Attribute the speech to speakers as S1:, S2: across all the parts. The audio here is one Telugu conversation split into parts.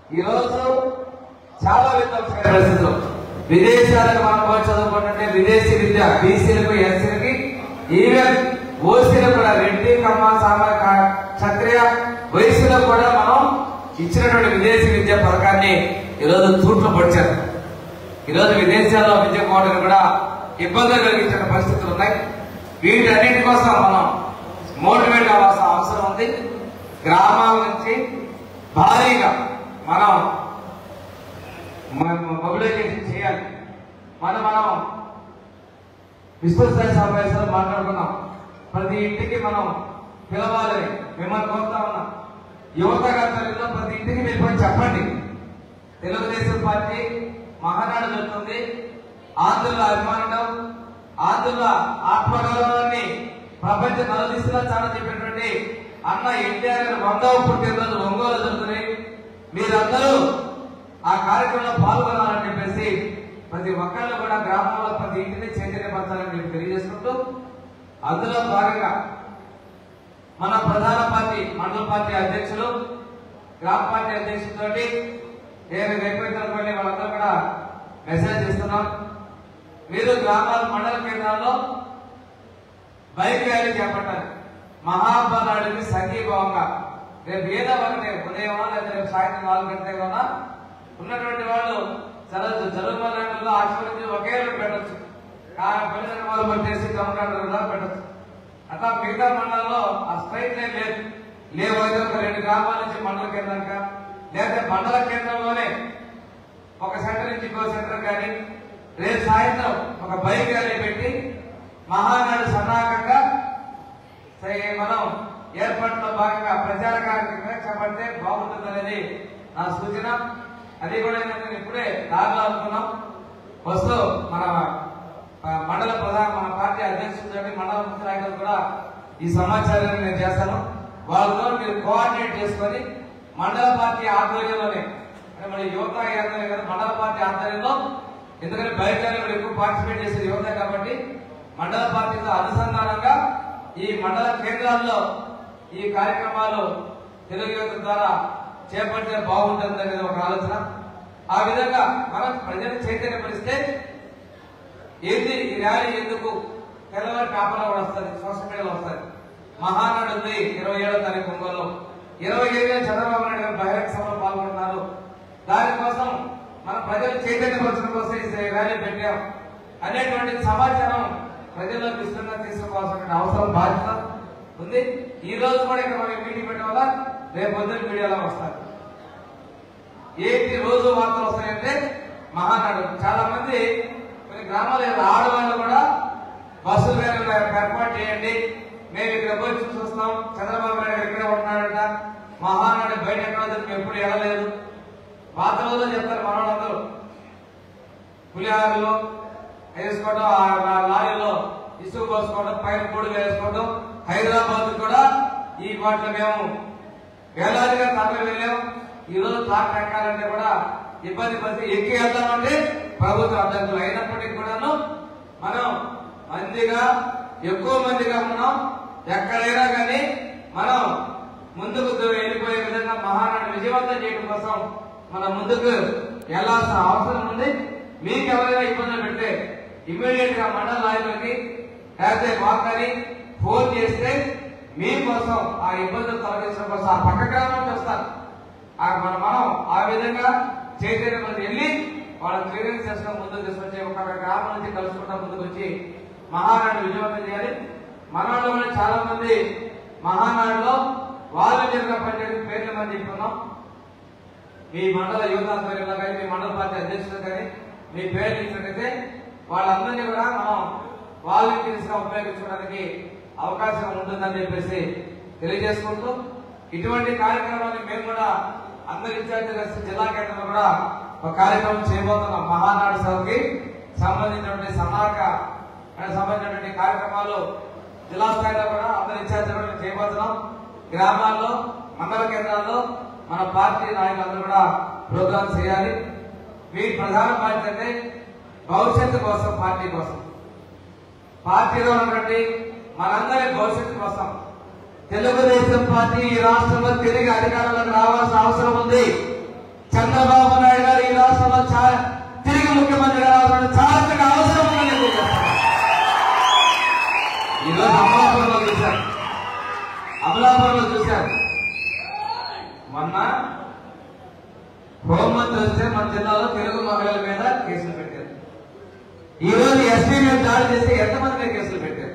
S1: ఈ రోజు చాలా విధ్వంసమైన పరిస్థితులు విదేశాలకు మనం పోయి చదువుకుంటుంటే విదేశీ విద్య బీసీలకు ఎస్సీలకి ఈవెన్ ఓసీలకు కూడా రెడ్డి కమ్మ సామ క- క్షత్రియ వయసులో కూడా మనం ఇచ్చినటువంటి విదేశీ విద్య పథకాన్ని ఈరోజు తూట్లు పొడిచారు ఈరోజు విదేశాల్లో విద్య పోవడానికి కూడా ఇబ్బందులు కలిగించిన పరిస్థితులు ఉన్నాయి వీటన్నిటి కోసం మనం మోటివేట్ అవ్వాల్సిన అవసరం ఉంది గ్రామాల నుంచి భారీగా మనం మొబిలైజేషన్ చేయాలి మనం మనం విస్తృత స్థాయి సమావేశాలు మాట్లాడుకున్నాం ప్రతి ఇంటికి మనం పిలవాలని మిమ్మల్ని కోరుతా ఉన్నాం యువత గతంలో ప్రతి ఇంటికి మీరు పోయి చెప్పండి తెలుగుదేశం పార్టీ మహానాడు జరుగుతుంది ఆంధ్రుల అభిమానం ఆంధ్రుల ఆత్మగౌరవాన్ని ప్రపంచ నలుదిశలా చాలా చెప్పినటువంటి అన్న ఎన్టీఆర్ గారి వందవ పుట్టినరోజు ఒంగోలు జరుగుతున్నాయి మీరందరూ ఆ కార్యక్రమంలో పాల్గొనాలని చెప్పేసి ప్రతి ఒక్కళ్ళు కూడా గ్రామంలో ప్రతి ఇంటిని చైతన్యపరచాలని చెప్పి తెలియజేసుకుంటూ అందులో భాగంగా మన ప్రధాన పార్టీ మండల పార్టీ అధ్యక్షులు గ్రామ పార్టీ అధ్యక్షులతోటి నేను రేపటి వాళ్ళందరూ కూడా మెసేజ్ ఇస్తున్నాం మీరు గ్రామాల మండల కేంద్రాల్లో బైక్ ర్యాలీ చేపట్టాలి మహాబలాడికి సంఘీభావంగా రేపు ఏదో ఒకటి ఉదయం లేదా రేపు సాయంత్రం నాలుగు గంటల కూడా ఉన్నటువంటి వాళ్ళు చదువు చదువు మండలంలో ఆశీర్వదించి ఒకే రోజు పెట్టచ్చు కానీ పిల్లల వాళ్ళు పట్టేసి తమిళనాడు కూడా పెట్టచ్చు అట్లా మిగతా మండలంలో ఆ స్ట్రైట్ లైన్ లేదు లేవు అయితే ఒక రెండు గ్రామాల నుంచి మండల కేంద్రంగా లేదా మండల కేంద్రంలోనే ఒక సెంటర్ నుంచి ఇంకో సెంటర్ కానీ రేపు సాయంత్రం ఒక బైక్ ర్యాలీ పెట్టి మహానాడు సన్నాహకంగా సరే మనం ఏర్పాట్లో భాగంగా ప్రచార కార్యక్రమంగా చేపడితే బాగుంటుందనేది నా సూచన అది కూడా ఏంటంటే నేను ఇప్పుడే దారిలో అనుకున్నాం వస్తూ మన ఆ, మండల ప్రధాన మన పార్టీ అధ్యక్షులతో మండల ముఖ్య నాయకులు కూడా ఈ సమాచారాన్ని నేను చేస్తాను వాళ్ళతో మీరు కోఆర్డినేట్ చేసుకొని మండల పార్టీ ఆధ్వర్యంలోనే అంటే మన యువత ఆధ్వర్యం కదా మండల పార్టీ ఆధ్వర్యంలో ఎందుకంటే బయట కూడా ఎక్కువ పార్టిసిపేట్ చేసే యువత కాబట్టి మండల పార్టీతో అనుసంధానంగా ఈ మండల కేంద్రాల్లో ఈ కార్యక్రమాలు తెలుగు యువత ద్వారా చేపడితే బాగుంటుంది అనేది ఒక ఆలోచన ఆ విధంగా మనం ప్రజలు చైతన్యపరిస్తే ఏంది ఈ ర్యాలీ ఎందుకు తెల్లవారి పేపర్లో కూడా వస్తుంది సోషల్ మీడియాలో వస్తుంది మహానాడు ఉంది ఇరవై ఏడో తారీఖు ఒంగోలు ఇరవై ఏడు చంద్రబాబు నాయుడు గారు బహిరంగ సభలో పాల్గొంటున్నారు దానికోసం మన ప్రజలు చైతన్యపరచడం కోసం ఈ ర్యాలీ పెట్టాం అనేటువంటి సమాచారం ప్రజల్లోకి విస్తృతంగా తీసుకోవాల్సిన అవసరం బాధ్యత ఉంది ఈ రోజు కూడా ఇక్కడ మనం మీటింగ్ పెట్టడం వల్ల రేపు పొద్దున్న మీడియాలో వస్తారు ఏంటి రోజు వార్తలు వస్తాయంటే మహానాడు చాలా మంది కొన్ని గ్రామాల ఆడవాళ్ళు కూడా బస్సులు వేరే ఏర్పాటు చేయండి మేము ఇక్కడ పోయి చూసి వస్తాం చంద్రబాబు నాయుడు గారు ఇక్కడే ఉంటున్నాడట మహానాడు బయట ఎక్కడ ఉందని మేము ఎప్పుడు వెళ్ళలేదు వార్తలలో చెప్తారు మనవాళ్ళందరూ పులిహారులు వేసుకోవడం ఆ ఆ లారీలో ఇసుక పోసుకోవడం పైన పొడి వేసుకోవడం హైదరాబాద్ కూడా ఈ వాటిలో మేము వేలాదిగా తరలి వెళ్ళాం ఈ రోజు ట్రాక్టర్ ఎక్కాలంటే కూడా ఇబ్బంది పరిస్థితి ఎక్కి వెళ్తామంటే ప్రభుత్వ అడ్డంకులు అయినప్పటికీ కూడాను మనం మందిగా ఎక్కువ మందిగా ఉన్నాం ఎక్కడైనా కానీ మనం ముందుకు దు- వెళ్ళిపోయే విధంగా మహానాడు విజయవంతం చేయడం కోసం మనం ముందుకు వెళ్లాల్సిన అవసరం ఉంది మీకు ఎవరైనా ఇబ్బందులు పెడితే ఇమీడియట్ గా మండల నాయకులకి లేకపోతే మాకని ఫోన్ చేస్తే మీకోసం ఆ ఇబ్బందులు తొలగించడం కోసం ఆ పక్క గ్రామం నుంచి వస్తారు ఆ మన మనం ఆ విధంగా చైతన్యం మంది వెళ్ళి వాళ్ళ క్లియరెన్స్ చేసుకుని ముందుకు తీసుకొచ్చి ఒక గ్రామం నుంచి కలుసుకుంటా ముందుకు వచ్చి మహానాడు విజయవంతం చేయాలి మనలో కూడా చాలా మంది మహానాడులో వాలంటీర్గా పనిచేసిన పేర్లు మనం చెప్పుకున్నాం మీ మండల యువత ఆధ్వర్యంలో కానీ మీ మండల పార్టీ అధ్యక్షులు కానీ మీ పేర్లు ఇచ్చినట్టయితే వాళ్ళందరినీ కూడా మనం వాలంటీర్స్ గా ఉపయోగించుకోవడానికి అవకాశం ఉంటుందని చెప్పేసి తెలియజేసుకుంటూ ఇటువంటి కార్యక్రమాన్ని మేము కూడా అందరి ఇన్ఛార్జీలు కలిసి జిల్లా కేంద్రంలో కూడా ఒక కార్యక్రమం చేయబోతున్నాం మహానాడు సభకి సంబంధించినటువంటి సన్నాహక సంబంధించినటువంటి కార్యక్రమాలు జిల్లా స్థాయిలో కూడా అందరి ఇన్ఛార్జీలు కూడా చేయబోతున్నాం గ్రామాల్లో మండల కేంద్రాల్లో మన పార్టీ నాయకులందరూ కూడా ప్రోగ్రామ్ చేయాలి మీ ప్రధాన బాధ్యత అంటే భవిష్యత్తు కోసం పార్టీ కోసం పార్టీలో ఉన్నటువంటి మనందరి భవిష్యత్తు కోసం తెలుగుదేశం పార్టీ ఈ రాష్ట్రంలో తిరిగి అధికారంలోకి రావాల్సిన అవసరం ఉంది చంద్రబాబు నాయుడు గారు ఈ రాష్ట్రంలో చా- తిరిగి ముఖ్యమంత్రిగా రావడం చాలా అవసరం ఉందని తెలియజేస్తాను ఈరోజు అమలాపురంలో చూశారు అమలాపురంలో చూశారు మొన్న హోంమంత్రి వస్తే మన జిల్లాలో తెలుగు మహిళల మీద కేసులు పెట్టారు ఈ రోజు ఎస్పీ మీద దాడి చేస్తే ఎంతమంది మీద కేసులు పెట్టారు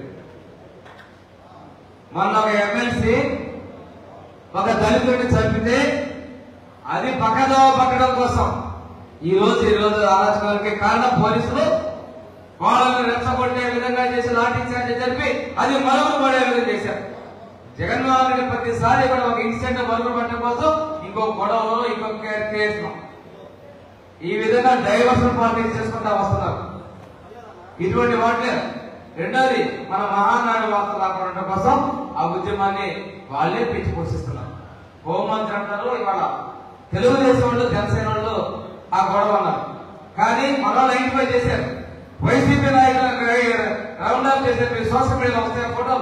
S1: మొన్న ఒక ఎమ్మెల్సీ ఒక దళితుడిని చంపితే అది పక్కదో పక్కడం కోసం ఈ రోజు ఈ రోజు ఆలోచనలకి కారణం పోలీసులు వాళ్ళని రెచ్చగొట్టే విధంగా చేసి లాఠీ చార్జ్ జరిపి అది మరుగులు పడే విధంగా చేశారు జగన్మోహన్ రెడ్డి ప్రతిసారి కూడా ఒక ఇన్సిడెంట్ మరుగులు పట్టడం కోసం ఇంకో గొడవలో ఇంకో కేసు ఈ విధంగా డైవర్షన్ పాలిటిక్స్ చేసుకుంటా వస్తున్నారు ఇటువంటి వాటిలో రెండోది మన మహానాడు వార్త రాకుండా కోసం ఆ ఉద్యమాన్ని వాళ్ళే పిచ్చి పోషిస్తున్నారు హోంమంత్రి అంటారు ఇవాళ తెలుగుదేశం వాళ్ళు జనసేన వాళ్ళు ఆ గొడవ అన్నారు కానీ మరో లైన్ పై చేశారు వైసీపీ నాయకులు రౌండ్ అప్ చేశారు మీరు సోషల్ మీడియాలో వస్తాయి ఫోటోలు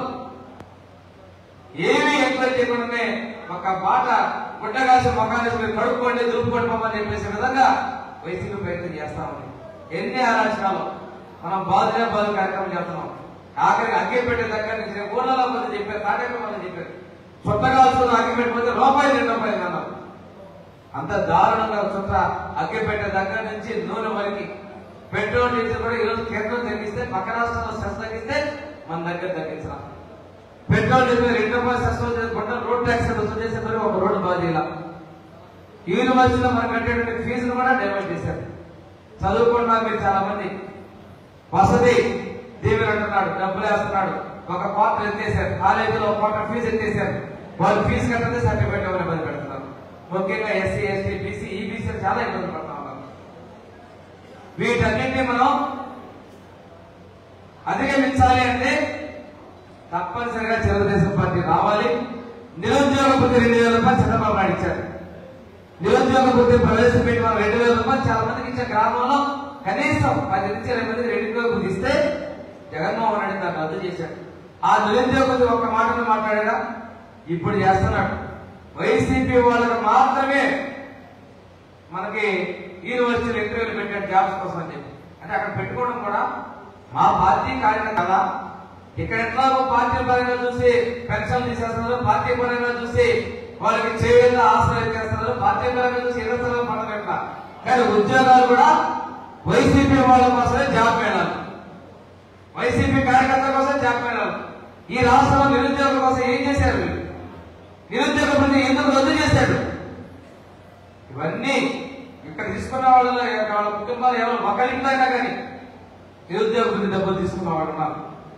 S1: ఏమీ ఎంక్వైరీ చేయకుండానే ఒక బాట గుడ్డగాసి మొఖాన్ని మీరు కడుక్కోండి దులుపుకోండి మమ్మల్ని చెప్పేసే విధంగా వైసీపీ ప్రయత్నం చేస్తా ఉంది ఎన్ని ఆలోచనలు మనం బాధనే బాధ కార్యక్రమం చేస్తున్నాం ఆఖరికి అగ్గి పెట్టే దగ్గర నుంచి ఊళ్ళలో మంది చెప్పారు తాటేపై మంది చెప్పారు చుట్టగాల్సిన అగ్గి పెట్టిపోతే రూపాయి రెండు రూపాయలు అన్నారు అంత దారుణంగా చుట్ట అగ్గి పెట్టే దగ్గర నుంచి నూనె వరకు పెట్రోల్ డీజిల్ కూడా ఈరోజు కేంద్రం తగ్గిస్తే పక్క రాష్ట్రాల్లో సెస్ తగ్గిస్తే మన దగ్గర తగ్గించాలి పెట్రోల్ డీజిల్ రెండు రూపాయలు సెస్ కొంత రోడ్ ట్యాక్స్ వసూలు చేసే మరి ఒక రోడ్డు బాగా చేయాల యూనివర్సిటీలో మనం కట్టేటువంటి ఫీజును కూడా డైవర్ట్ చేశారు చదువుకున్న మీరు చాలా మంది వసతి దీవెన అంటున్నాడు డబ్బులు వేస్తున్నాడు ఒక క్వార్టర్ ఎత్తేసారు కాలేజీలో ఒక క్వార్టర్ ఫీజు ఎత్తేసారు వాళ్ళు ఫీజు కట్టదే సర్టిఫికేట్ ఎవరు ఇబ్బంది పెడుతున్నారు ముఖ్యంగా ఎస్సీ ఎస్టీ బీసీ ఈబీసీ చాలా ఇబ్బంది పడతా ఉన్నారు వీటన్నింటినీ మనం అధిగమించాలి అంటే తప్పనిసరిగా తెలుగుదేశం పార్టీ రావాలి నిరుద్యోగ వృత్తి రెండు వేల రూపాయలు చంద్రబాబు నాయుడు ఇచ్చారు నిరుద్యోగ వృత్తి ప్రవేశపెట్టి మనం రెండు వేల రూపాయలు చాలా మందికి ఇచ్చే గ్రామంలో కనీసం పది నుంచి ఇరవై మంది నిరుద్యోగ వృత్తి ఇస్తే జగన్మోహన్ రెడ్డి దాన్ని రద్దు చేశాడు ఆ నిరుద్యోగ వృత్తి ఒక్క మాటను మాట్లాడగా ఇప్పుడు చేస్తున్నాడు వైసీపీ వాళ్ళకు మాత్రమే మనకి యూనివర్సిటీలు ఇంటర్వ్యూలు పెట్టాడు జాబ్స్ కోసం అని చెప్పి అంటే అక్కడ పెట్టుకోవడం కూడా మా పార్టీ కార్యకర్త కదా ఇక్కడ ఎట్లాగో పార్టీ పరంగా చూసి పెన్షన్ తీసేస్తున్నారు పార్టీ పరంగా చూసి వాళ్ళకి చేయడం ఆశ్రయం చేస్తున్నారు పార్టీ పరంగా చూసి ఇరవై పడదు ఎట్లా కానీ ఉద్యోగాలు కూడా వైసీపీ వాళ్ళ కోసమే జాబ్ మేళాలు వైసీపీ కార్యకర్తల కోసం జాబ్ మేళాలు ఈ రాష్ట్రంలో నిరుద్యోగుల కోసం ఏం చేశారు వీళ్ళు? నిరుద్యోగ ప్రతి ఎందుకు రద్దు చేశాడు ఇవన్నీ ఇక్కడ తీసుకున్న వాళ్ళలో వాళ్ళ కుటుంబాలు ఎవరు ఒకరింట్లో అయినా కానీ నిరుద్యోగ వృద్ధి డబ్బులు తీసుకున్న వాళ్ళు ఉన్నారు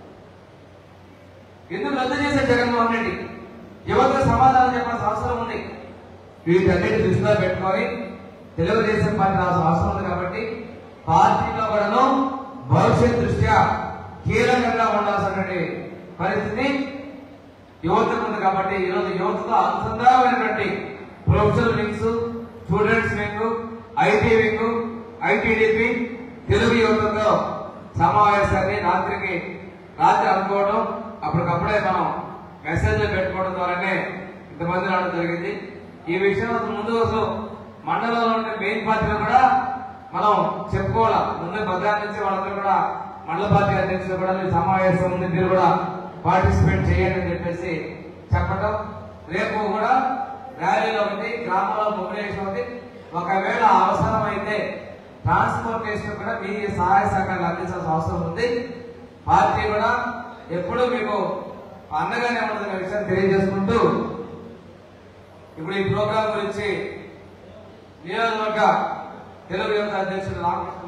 S1: ఎందుకు రద్దు చేశాడు జగన్మోహన్ రెడ్డి యువతకు సమాధానం చెప్పాల్సిన అవసరం ఉంది వీటన్నిటి దృష్టిలో పెట్టుకొని తెలుగుదేశం పార్టీ రావాల్సిన అవసరం ఉంది కాబట్టి పార్టీలో కూడాను భవిష్యత్ దృష్ట్యా కీలకంగా ఉండాల్సినటువంటి పరిస్థితి యువతకు ఉంది కాబట్టి ఈరోజు యువతతో అనుసంధానమైనటువంటి professional wings students wing IT wing ITDP Telugu యువతతో సమావేశాన్ని రాత్రికి రాత్రి అనుకోవడం అప్పటికప్పుడే మనం మెసేజ్లు పెట్టుకోవడం ద్వారానే ఇంతమంది రావడం జరిగింది ఈ విషయం అసలు ముందు అసలు మండలంలో ఉండే మెయిన్ పార్టీలు కూడా మనం చెప్పుకోవాలా ముందు భద్రాద్రి నుంచి వాళ్ళందరూ కూడా మండల పార్టీ అధ్యక్షులు కూడా ఈ సమావేశం ఉంది మీరు కూడా పార్టిసిపేట్ చేయండి అని చెప్పేసి చెప్పడం రేపు కూడా ర్యాలీలో ఉంది గ్రామంలో మొబిలైజేషన్ ఉంది ఒకవేళ అవసరమైతే ట్రాన్స్పోర్టేషన్ కూడా మీ సహాయ సహకారాలు అందించాల్సిన అవసరం ఉంది పార్టీ కూడా ఎప్పుడూ మీకు అండగానే ఉంటుందనే విషయం తెలియజేసుకుంటూ ఇప్పుడు ఈ ప్రోగ్రాం గురించి నియోజకవర్గ తెలుగు యువత అధ్యక్షుడు రామకృష్ణ